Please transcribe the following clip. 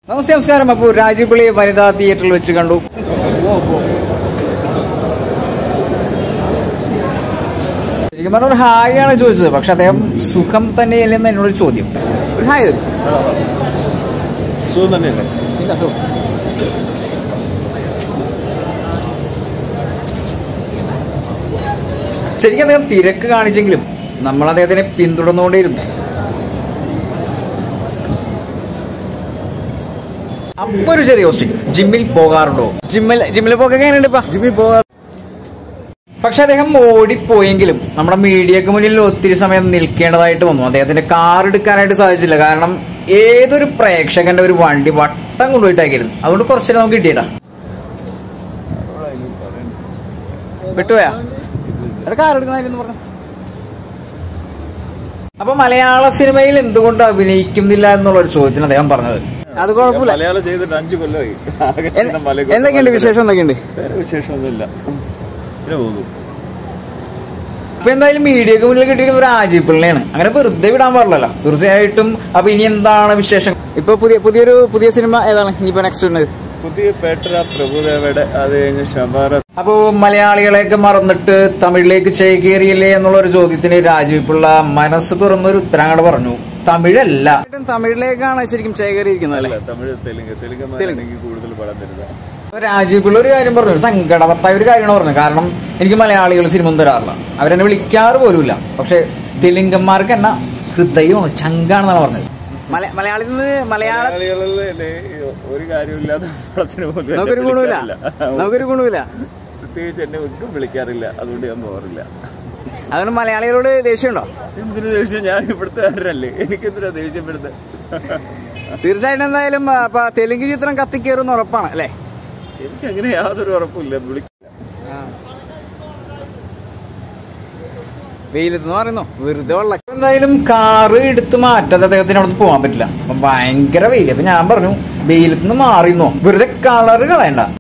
നമസ്തേ നമസ്കാരം അപ്പോൾ രാജീവ്പിള്ളി വനിതാ തിയേറ്ററിൽ വെച്ച് കണ്ടു ശരിക്കും പറഞ്ഞ ഒരു ഹായ് ആണ് ചോദിച്ചത് പക്ഷെ അദ്ദേഹം സുഖം തന്നെയല്ലെന്ന് എന്നോട് ചോദ്യം ഒരു ഹായ് തരും സുഖം തന്നെയല്ലേ ഇല്ല, സുഖം. ശരിക്കും അദ്ദേഹം തിരക്ക് കാണിച്ചെങ്കിലും നമ്മൾ അദ്ദേഹത്തിനെ പിന്തുടർന്നുകൊണ്ടേയിരുന്നു അപ്പൊ ഒരു ചെറിയ ക്വസ്റ്റ്യൻ ജിമ്മിൽ പോകാറുണ്ടോ ജിമ്മിൽ ജിമ്മിൽ പോകാൻ എങ്ങനെയുണ്ട് ഇപ്പൊ ജിമ്മിൽ പോകാൻ പക്ഷെ അദ്ദേഹം ഓടിപ്പോയെങ്കിലും നമ്മുടെ മീഡിയക്ക് മുന്നിൽ ഒത്തിരി സമയം നിൽക്കേണ്ടതായിട്ട് വന്നു അദ്ദേഹത്തിന്റെ കാർ എടുക്കാനായിട്ട് സാധിച്ചില്ല കാരണം ഏതൊരു പ്രേക്ഷകന്റെ ഒരു വണ്ടി വട്ടം കൊണ്ടുപോയിട്ടായിരുന്നു അതുകൊണ്ട് കുറച്ചു നമുക്ക് കിട്ടിയടാ വിട്ടുപോയാ എടാ കാർ എടുക്കണമായിരുന്നു പറഞ്ഞു അപ്പൊ മലയാള സിനിമയിൽ എന്തുകൊണ്ട് അഭിനയിക്കുന്നില്ല എന്നുള്ള ഒരു ചോദ്യത്തിന് അദ്ദേഹം പറഞ്ഞത് അത് കുഴപ്പമില്ല മലയാളം ചെയ്തിട്ട് അഞ്ചു കൊല്ലമായി ആകെ എന്ത്- ചെയ്ത മലയാളം- എന്തൊക്കെയുണ്ട് വിശേഷം എന്തൊക്കെയുണ്ട് വേറെ വിശേഷമൊന്നുമില്ല ഇങ്ങനെ പോകുന്നു ഇപ്പൊ എന്തായാലും മീഡിയക്ക് മുന്നിൽ കിട്ടിയിരിക്കുന്ന ഒരു ആജിപ്പിള്ളയാണ് അങ്ങനെ വെറുതെ വിടാൻ പാടില്ലല്ലോ തീർച്ചയായിട്ടും അപ്പൊ ഇനി എന്താണ് വിശേഷം ഇപ്പൊ പുതിയ പുതിയൊരു പുതിയ സിനിമ ഏതാണ് ഇനിയിപ്പോ നെക്സ്റ്റ് വരുന്നത് പുതിയ പേട്ടറ പ്രഭുദേവയുടെ അത് കഴിഞ്ഞ് ഷബാറ അപ്പോ മലയാളികളെയൊക്കെ മറന്നിട്ട് തമിഴിലേക്ക് ചേക്കേറിയില്ലേ എന്നുള്ള ഒരു ചോദ്യത്തിന് രാജീവ് പിള്ള മനസ്സ് തുറന്നൊരു ഉത്തരം അങ്ങോട്ട് പറഞ്ഞു തമിഴല്ല തമിഴിലേക്കാണ് ശരിക്കും ചേക്കേറിയിരിക്കുന്നത് അല്ല തമിഴ് തെലുങ്ക് തെലുങ്ക് കൂടുതൽ പടം തരുന്നത് അപ്പൊ രാജീവ് പിള്ള ഒരു കാര്യം പറഞ്ഞു ഒരു സങ്കടവത്തായ ഒരു കാര്യമാണ് പറഞ്ഞത് കാരണം എനിക്ക് മലയാളികൾ സിനിമ ഒന്നും തരാറില്ല അവരെന്നെ വിളിക്കാറ് പോലുമില്ല പക്ഷെ തെലുങ്കന്മാർക്ക് എന്നാ ഹൃദയമാണ് ചങ്കാണെന്നാണ് പറഞ്ഞത് മലയാളത്തിൽ നിന്ന് മലയാള മലയാളികളിൽ തന്നെ ഒരു കാര്യമില്ലാത്ത പടത്തിന് പോലും എന്നെ നമുക്കൊരു ഗുണമില്ല വിളിക്കാറില്ല. നമുക്കൊരു ഗുണമില്ല പ്രത്യേകിച്ച് എന്നെ ഒന്നും വിളിക്കാറില്ല അതുകൊണ്ട് ഞാൻ പോകാറില്ല അതുകൊണ്ട് മലയാളികളോട് ദേഷ്യമുണ്ടോ എന്തിനു ദേഷ്യം ഞാൻ ഇവിടുത്തെ കാരനല്ലേ എനിക്കെന്തിനാ ദേഷ്യപ്പെടുന്നത് തീർച്ചയായിട്ടും എന്തായാലും ആ, അപ്പൊ തെലുങ്ക് ചിത്രം കത്തിക്കേറുന്ന ഉറപ്പാണ് അല്ലേ എനിക്ക് അങ്ങനെ യാതൊരു ഉറപ്പില്ല വിളിക്കില്ല വെയിലത്ത് പറയുന്നു വെറുതെ വെള്ളം എന്തായാലും കാറ് എടുത്ത് മാറ്റാതെ അദ്ദേഹത്തിന് അവിടെ പോകാൻ പറ്റില്ല അപ്പൊ ഭയങ്കര വെയിൽ അപ്പൊ ഞാൻ പറഞ്ഞു വെയിലത്ത് നിന്ന് മാറിന്നോ വെറുതെ കളറ് കളയണ്ട